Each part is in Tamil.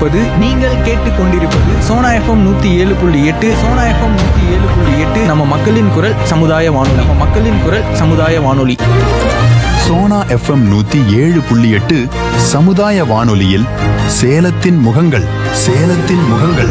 கொண்டிருப்பது நீங்கள் கேட்டுக்கொண்டிருப்பது சோனா எஃப்எம் நூத்தி ஏழு புள்ளி எட்டு சோனா எஃப்எம் நூத்தி ஏழு புள்ளி எட்டு நம்ம மக்களின் குரல் சமுதாய வானொலி நம்ம மக்களின் குரல் சமுதாய வானொலி சோனா எஃப்எம் நூத்தி ஏழு புள்ளி எட்டு சமுதாய வானொலியில் சேலத்தின் முகங்கள் சேலத்தின் முகங்கள்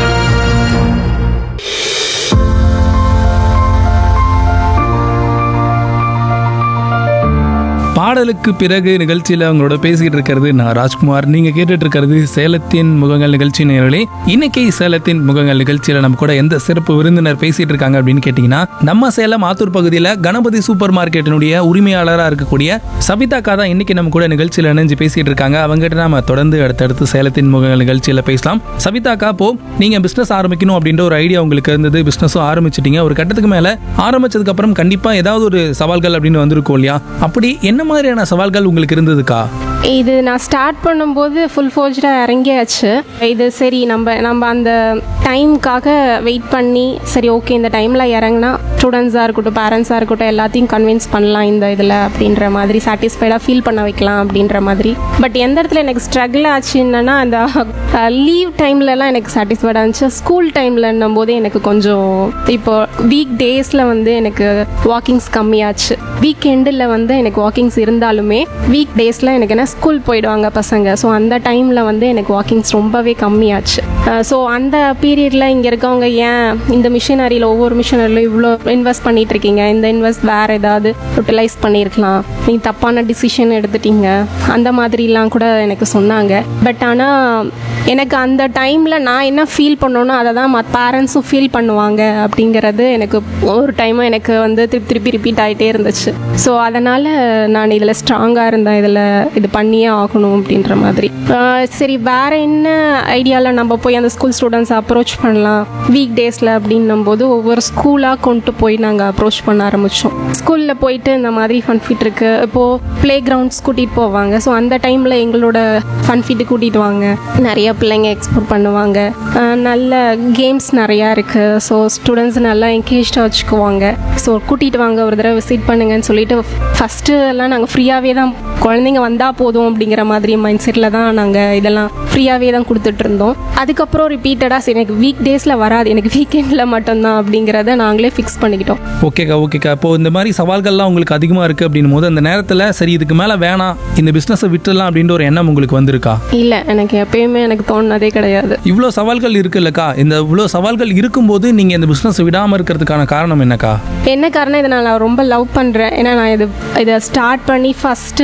பாடலுக்கு பிறகு நிகழ்ச்சியில் அவங்களோட பேசிக்கிட்டு இருக்கிறது நான் ராஜ்குமார் நீங்க கேட்டுட்டு இருக்கிறது சேலத்தின் முகங்கள் நிகழ்ச்சி நேர்களே இன்னைக்கு சேலத்தின் முகங்கள் நிகழ்ச்சியில நம்ம கூட எந்த சிறப்பு விருந்தினர் பேசிட்டு இருக்காங்க அப்படின்னு கேட்டீங்கன்னா நம்ம சேலம் ஆத்தூர் பகுதியில் கணபதி சூப்பர் மார்க்கெட்டினுடைய உரிமையாளராக இருக்கக்கூடிய சபிதாக்கா தான் இன்னைக்கு நம்ம கூட நிகழ்ச்சியில் இணைஞ்சு பேசிட்டு இருக்காங்க அவங்ககிட்ட நம்ம தொடர்ந்து அடுத்தடுத்து சேலத்தின் முகங்கள் நிகழ்ச்சியில பேசலாம் சபிதாக்கா போ நீங்க பிசினஸ் ஆரம்பிக்கணும் அப்படின்ற ஒரு ஐடியா உங்களுக்கு இருந்தது பிசினஸும் ஆரம்பிச்சிட்டீங்க ஒரு கட்டத்துக்கு மேல ஆரம்பிச்சதுக்கு அப்புறம் கண்டிப்பா ஏதாவது ஒரு சவால்கள் அப்படின்னு வந்திருக்கும் இல்லையா அப்படி என்ன மாதிரியான சவால்கள் உங்களுக்கு இருந்ததுக்கா இது நான் ஸ்டார்ட் பண்ணும்போது ஃபுல் ஃபோர்ஜாக இறங்கியாச்சு இது சரி நம்ம நம்ம அந்த டைம்க்காக வெயிட் பண்ணி சரி ஓகே இந்த டைமில் இறங்கினா ஸ்டூடெண்ட்ஸாக இருக்கட்டும் பேரண்ட்ஸாக இருக்கட்டும் எல்லாத்தையும் கன்வின்ஸ் பண்ணலாம் இந்த இதில் அப்படின்ற மாதிரி சாட்டிஸ்ஃபைடாக ஃபீல் பண்ண வைக்கலாம் அப்படின்ற மாதிரி பட் எந்த இடத்துல எனக்கு ஸ்ட்ரகிள் ஆச்சுன்னா அந்த லீவ் டைம்லலாம் எனக்கு சாட்டிஸ்ஃபைடாக இருந்துச்சு ஸ்கூல் டைம்லன்னும் போது எனக்கு கொஞ்சம் இப்போ வீக் டேஸில் வந்து எனக்கு வாக்கிங்ஸ் கம்மியாச்சு வீக் எண்டில் வந்து எனக்கு வாக்கிங்ஸ் இருந்தாலுமே வீக் டேஸில் எனக்கு என்ன ஸ்கூல் போயிடுவாங்க பசங்க ஸோ அந்த டைமில் வந்து எனக்கு வாக்கிங்ஸ் ரொம்பவே கம்மியாச்சு ஸோ அந்த பீரியடில் இங்கே இருக்கவங்க ஏன் இந்த மிஷினரியில் ஒவ்வொரு மிஷினரியில் இவ்வளோ இன்வெஸ்ட் பண்ணிட்டு இருக்கீங்க இந்த இன்வெஸ்ட் வேறு ஏதாவது யூட்டிலைஸ் பண்ணியிருக்கலாம் நீங்கள் தப்பான டிசிஷன் எடுத்துட்டீங்க அந்த மாதிரிலாம் கூட எனக்கு சொன்னாங்க பட் ஆனால் எனக்கு அந்த டைமில் நான் என்ன ஃபீல் பண்ணோனோ அதை தான் மற்ற பேரண்ட்ஸும் ஃபீல் பண்ணுவாங்க அப்படிங்கிறது எனக்கு ஒரு டைமும் எனக்கு வந்து திருப்பி திருப்பி ரிப்பீட் ஆகிட்டே இருந்துச்சு ஸோ அதனால் நான் இதில் ஸ்ட்ராங்காக இருந்தேன் இதில் இது பண்ணியே ஆகணும் அப்படின்ற மாதிரி ஆஹ் சரி வேற என்ன ஐடியாவில் நம்ம போய் அந்த ஸ்கூல் ஸ்டூடெண்ட்ஸ் அப்ரோச் பண்ணலாம் வீக் டேஸில் அப்படின்னும் போது ஒவ்வொரு ஸ்கூலாக கொண்டு போய் நாங்கள் அப்ரோச் பண்ண ஆரம்பித்தோம் ஸ்கூலில் போயிட்டு இந்த மாதிரி ஃபன் ஃபிட் இருக்கு இப்போது ப்ளே கிரவுண்ட்ஸ் கூட்டிகிட்டு போவாங்க ஸோ அந்த டைமில் எங்களோட ஃபன் ஃபிட்டு கூட்டிகிட்டு வாங்க நிறைய பிள்ளைங்க எக்ஸ்ப்ளோர் பண்ணுவாங்க ஆஹ் நல்ல கேம்ஸ் நிறையா இருக்குது ஸோ ஸ்டூடெண்ட்ஸ் நல்லா என்கேஜாக வச்சுக்குவாங்க ஸோ கூட்டிகிட்டு வாங்க ஒரு தடவை விசிட் பண்ணுங்கன்னு சொல்லிட்டு ஃபஸ்ட்டு எல்லாம் நாங்கள் ஃப்ரீயாகவே தான் குழந்தைங்க வந்தால் போதும் அப்படிங்கிற மாதிரி மைண்ட் செட்டில் தான் நாங்கள் இதெல்லாம் ஃப்ரீயாகவே தான் கொடுத்துட்டு இருந்தோம் அதுக்கப்புறம் ரிப்பீட்டடாக சரி எனக்கு வீக் டேஸில் வராது எனக்கு வீக்கெண்டில் மட்டும்தான் அப்படிங்கிறத நாங்களே ஃபிக்ஸ் பண்ணிக்கிட்டோம் ஓகேக்கா ஓகேக்கா இப்போ இந்த மாதிரி சவால்கள்லாம் உங்களுக்கு அதிகமாக இருக்குது அப்படின்னும் போது அந்த நேரத்தில் சரி இதுக்கு மேலே வேணாம் இந்த பிஸ்னஸை விட்டுடலாம் அப்படின்ற ஒரு எண்ணம் உங்களுக்கு வந்திருக்கா இல்லை எனக்கு எப்பயுமே எனக்கு தோணுனதே கிடையாது இவ்வளோ சவால்கள் இருக்குல்லக்கா இந்த இவ்வளோ சவால்கள் இருக்கும்போது நீங்கள் இந்த பிஸ்னஸை விடாமல் இருக்கிறதுக்கான காரணம் என்னக்கா என்ன காரணம் இதை நான் ரொம்ப லவ் பண்ணுறேன் ஏன்னா நான் இது இதை ஸ்டார்ட் பண்ணி ஃபஸ்ட்டு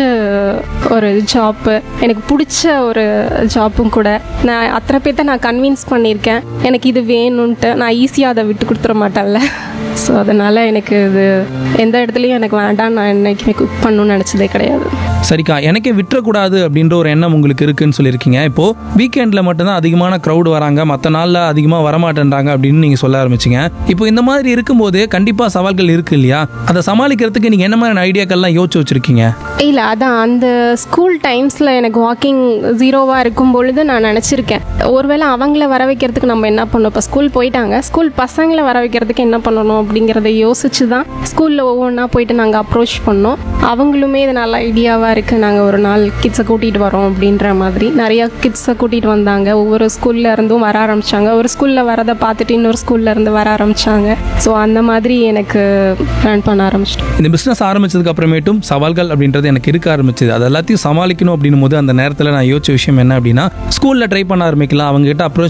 ஒரு ஜாப்பு எனக்கு பிடிச்ச ஒரு ஜாப்பும் கூட நான் அத்தனை பேர்த்த நான் கன்வின்ஸ் பண்ணியிருக்கேன் எனக்கு இது வேணும்ன்ட்டு நான் ஈஸியாக அதை விட்டு கொடுத்துட மாட்டேன்ல ஸோ அதனால் எனக்கு இது எந்த இடத்துலையும் எனக்கு வேண்டாம் நான் என்னைக்குமே குக் பண்ணணும்னு நினச்சதே கிடையாது சரிக்கா எனக்கே விட்டுறக்கூடாது அப்படின்ற ஒரு எண்ணம் உங்களுக்கு இருக்குன்னு சொல்லியிருக்கீங்க இப்போ வீக்கெண்டில் மட்டும்தான் அதிகமான க்ரௌடு வராங்க மற்ற நாளில் அதிகமாக வரமாட்டேன்றாங்க அப்படின்னு நீங்கள் சொல்ல ஆரம்பிச்சிங்க இப்போ இந்த மாதிரி இருக்கும்போது கண்டிப்பாக சவால்கள் இருக்கு இல்லையா அதை சமாளிக்கிறதுக்கு நீங்கள் என்ன மாதிரி ஐடியாக்கள்லாம் யோசிச்சு வச்சிருக்கீங்க இல்லை அதான் அந்த ஸ்கூல் டைம்ஸில் எனக்கு வாக்கிங் ஜீரோவாக இருக்கும் பொழுது நான் நினச்சிருக்கேன் ஒருவேளை அவங்கள வர வைக்கிறதுக்கு நம்ம என்ன பண்ணணும் இப்போ ஸ்கூல் போயிட்டாங்க ஸ்கூல் பசங்களை வர வைக்கிறதுக்கு என்ன பண்ணணும் அப்படிங்கிறத யோசிச்சு தான் ஸ்கூலில் ஒவ்வொன்றா போயிட்டு நாங்கள் அப்ரோச் பண்ணோம் அவங்களுமே இது நல்ல ஐடியாவாக இருக்குது நாங்கள் ஒரு நாள் கிட்ஸை கூட்டிகிட்டு வரோம் அப்படின்ற மாதிரி நிறையா கிட்ஸை கூட்டிகிட்டு வந்தாங்க ஒவ்வொரு ஸ்கூல்ல இருந்தும் வர ஆரம்பிச்சாங்க ஒரு ஸ்கூலில் வரதை பார்த்துட்டு இன்னொரு ஸ்கூல்ல இருந்து வர ஆரம்பிச்சாங்க ஸோ அந்த மாதிரி எனக்கு ரன் பண்ண ஆரம்பிச்சிட்டோம் இந்த பிஸ்னஸ் ஆரம்பிச்சதுக்கு அப்புறமேட்டும் சவால்கள் அப்படின்றது எனக்கு இருக்க ஆரம்பிச்சது அது எல்லாத்தையும் சமாளிக்கணும் அப்படின்னும் போது அந்த நேரத்தில் நான் யோசிச்ச விஷயம் என்ன அப்படின்னா ஸ்கூலில் ட்ரை பண்ண ஆரம்பிக்கலாம் அவங்க கிட்ட அப்ரோச்